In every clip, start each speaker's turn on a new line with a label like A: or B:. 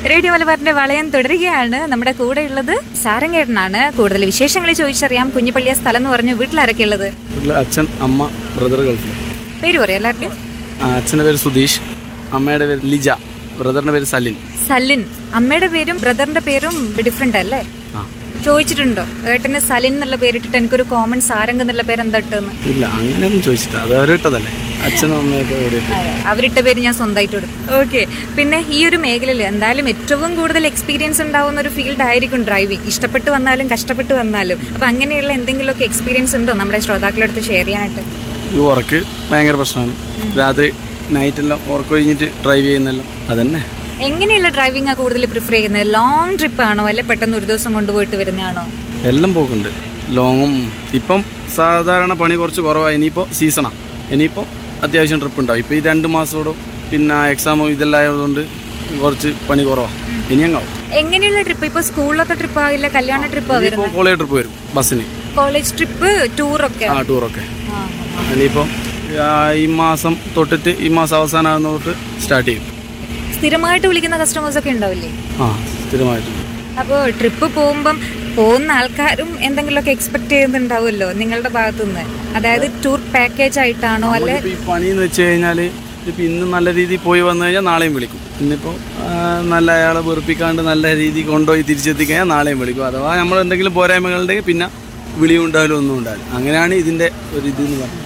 A: Radio മലബാറിന്റെ വളയം തുടരുകയാണ് നമ്മുടെ കൂടെ ഉള്ളത് സാരംഗേട്ടനാണ് കൂടുതൽ വിശേഷങ്ങൾ ചോദിച്ചറിയാം കുഞ്ഞിപ്പള്ളിയ സ്ഥലം എന്ന് പറഞ്ഞു വീട്ടിലാരൊക്കെ ഉള്ളത്
B: വീട്ടില് അച്ഛൻ അമ്മ ബ്രദർ ഗൾഫിൽ
A: പേര് പറയാം എല്ലാവരുടെയും
B: അച്ഛൻ്റെ പേര് സുധീഷ് അമ്മയുടെ പേര് ലിജ ബ്രദറിന്റെ പേര് സലിൻ
A: സലിൻ അമ്മയുടെ പേരും ബ്രദറിന്റെ പേരും ഡിഫറെന്റ് അല്ലേ
B: ആ
A: ചോദിച്ചിട്ടുണ്ടോ ഏട്ടന് സലിൻ എന്നുള്ള പേരിട്ടിട്ട് എനിക്കൊരു കോമൺ സാരംഗ് എന്നുള്ള പേര് എന്താ ഇട്ടെന്ന്
B: ഇല്ല അങ്ങനെയൊന്നും ചോദിച്ചിട്ട് അത് അവരിട്ടതല്ലേ അച്ഛനും അമ്മയൊക്കെ ഇവിടെ ഇട്ടു.
A: അവരിട്ട പേര് ഞാൻ സ്വന്തമായിട്ട് കൊടുത്തു ഓക്കെ പിന്നെ ഈ ഒരു മേഖലയിൽ എന്തായാലും ഏറ്റവും കൂടുതൽ എക്സ്പീരിയൻസ് ഉണ്ടാവുന്ന ഒരു ഫീൽഡ് ആയിരിക്കും ഡ്രൈവിംഗ് ഇഷ്ടപ്പെട്ട് വന്നാലും കഷ്ടപ്പെട്ട് വന്നാലും അപ്പൊ അങ്ങനെയുള്ള എന്തെങ്കിലുമൊക്കെ എക്സ്പീരിയൻസ് ഉണ്ടോ നമ്മുടെ ശ്രോതാക്കളുടെ അടുത്ത് ഷെയർ ചെയ്യാനായിട്ട്
B: ഈ ഉറക്ക് ഭയങ്കര പ്രശ്നമാണ് രാത്രി നൈറ്റെല്ലാം ഉറക്കം കഴിഞ്ഞിട്ട് ഡ്രൈവ് ചെയ്യുന്നെല്ലാം അതന്നെ
A: എങ്ങനെയുള്ള ഡ്രൈവിംഗ് ആ കൂടുതൽ പ്രിഫർ ചെയ്യുന്നത് ലോങ് ട്രിപ്പ് ആണോ അല്ലെ പെട്ടെന്ന് ഒരു ദിവസം കൊണ്ടുപോയിട്ട് വരുന്നതാണോ
B: എല്ലാം പോക്കുണ്ട് ലോങ്ങും ഇപ്പം സാധാരണ പണി കുറച്ച് കുറവാണ് ഇനിയിപ്പോൾ സീസണാണ് ഇനിയിപ്പോൾ അത്യാവശ്യം ട്രിപ്പ് ഉണ്ടാവും ഇപ്പോൾ ഈ രണ്ട് മാസത്തോടും പിന്നെ എക്സാമും ഇതെല്ലാം ആയതുകൊണ്ട് കുറച്ച് പണി കുറവാണ് ഇനി അങ്ങാവും
A: എങ്ങനെയുള്ള ട്രിപ്പ് ഇപ്പൊ സ്കൂളിലൊക്കെ ട്രിപ്പ് ആകില്ല കല്യാണ ട്രിപ്പ്
B: ഇനിയിപ്പോൾ കോളേജ് ട്രിപ്പ് വരും ബസ്സിന്
A: കോളേജ് ട്രിപ്പ് ടൂറൊക്കെ
B: ആ ടൂറൊക്കെ ഇനിയിപ്പം ആ, ഈ മാസം തൊട്ടിട്ട് ഈ മാസം അവസാനം തൊട്ട് സ്റ്റാർട്ട് ചെയ്യും
A: സ്ഥിരമായിട്ട് വിളിക്കുന്ന കസ്റ്റമേഴ്സ് ഒക്കെ ഉണ്ടാവില്ലേ
B: ആ സ്ഥിരമായിട്ട്
A: അപ്പോൾ ട്രിപ്പ് പോകുമ്പം പോകുന്ന ആൾക്കാരും എന്തെങ്കിലുമൊക്കെ എക്സ്പെക്ട് ചെയ്യുന്നുണ്ടാവുമല്ലോ നിങ്ങളുടെ ഭാഗത്തുനിന്ന് അതായത് ടൂർ പാക്കേജ് ആയിട്ടാണോ അല്ലെ
B: നമ്മളിപ്പോ ഈ പണി എന്ന് വെച്ച് കഴിഞ്ഞാൽ ഇപ്പം ഇന്ന് നല്ല രീതിയിൽ പോയി വന്നു കഴിഞ്ഞാൽ നാളെയും വിളിക്കും ഇന്നിപ്പോൾ നല്ല അയാളെ വെറുപ്പിക്കാണ്ട് നല്ല രീതിയിൽ കൊണ്ടുപോയി തിരിച്ചെത്തിക്കഴിഞ്ഞാൽ നാളെയും വിളിക്കും അഥവാ നമ്മൾ എന്തെങ്കിലും പോരായ്മകളുണ്ടെങ്കിൽ പിന്നെ വിളിയും ഉണ്ടാവില്ല ഒന്നും ഉണ്ടാവില്ല അങ്ങനെയാണ് ഇതിൻ്റെ ഒരു ഇത് എന്ന് പറയുന്നത്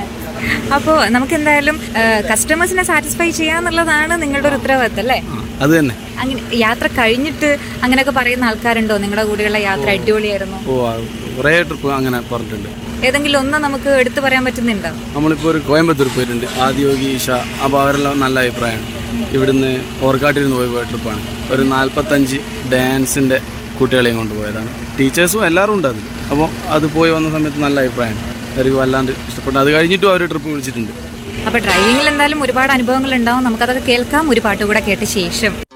A: അപ്പോൾ നമുക്ക് എന്തായാലും കസ്റ്റമേഴ്സിനെ സാറ്റിസ്ഫൈ ചെയ്യാന്നുള്ളതാണ് നിങ്ങളുടെ ഒരു ഉത്തരവാദിത്തം അല്ലേ
B: ആ, അത് തന്നെ
A: അങ്ങനെ യാത്ര കഴിഞ്ഞിട്ട് അങ്ങനെയൊക്കെ പറയുന്ന ആൾക്കാരുണ്ടോ നിങ്ങളുടെ കൂടെയുള്ള യാത്ര അടിപൊളിയായിരുന്നു
B: ഓ ആ, കുറേ ട്രിപ്പ് അങ്ങനെ പറഞ്ഞിട്ടുണ്ട്
A: ഏതെങ്കിലും ഒന്ന് നമുക്ക് എടുത്തു പറയാൻ പറ്റുന്നുണ്ടോ
B: നമ്മളിപ്പോൾ ഒരു കോയമ്പത്തൂർ പോയിട്ടുണ്ട് ആദിയോഗി ഈശ അപ്പോൾ അവരെല്ലാം നല്ല അഭിപ്രായമാണ് ഇവിടുന്ന് ഓർക്കാട്ടിൽ നിന്ന് പോയി പോയ ട്രിപ്പാണ് ഒരു നാൽപ്പത്തഞ്ച് ഡാൻസിൻ്റെ കുട്ടികളെയും കൊണ്ടുപോയതാണ് ടീച്ചേഴ്സും എല്ലാവരും ഉണ്ട് അതിൽ അപ്പോൾ അത് പോയി വന്ന സമയത്ത് നല്ല അഭിപ്രായമാണ് അവർക്ക് വല്ലാണ്ട് ഇഷ്ടപ്പെട്ടു അത് കഴിഞ്ഞിട്ടും അവർ ട്രിപ്പ് വിളിച്ചിട്ടുണ്ട്
A: അപ്പൊ ഡ്രൈവിംഗിൽ എന്തായാലും ഒരുപാട് അനുഭവങ്ങൾ ഉണ്ടാവും നമുക്കതൊക്കെ കേൾക്കാം ഒരു പാട്ട് കൂടെ കേട്ട ശേഷം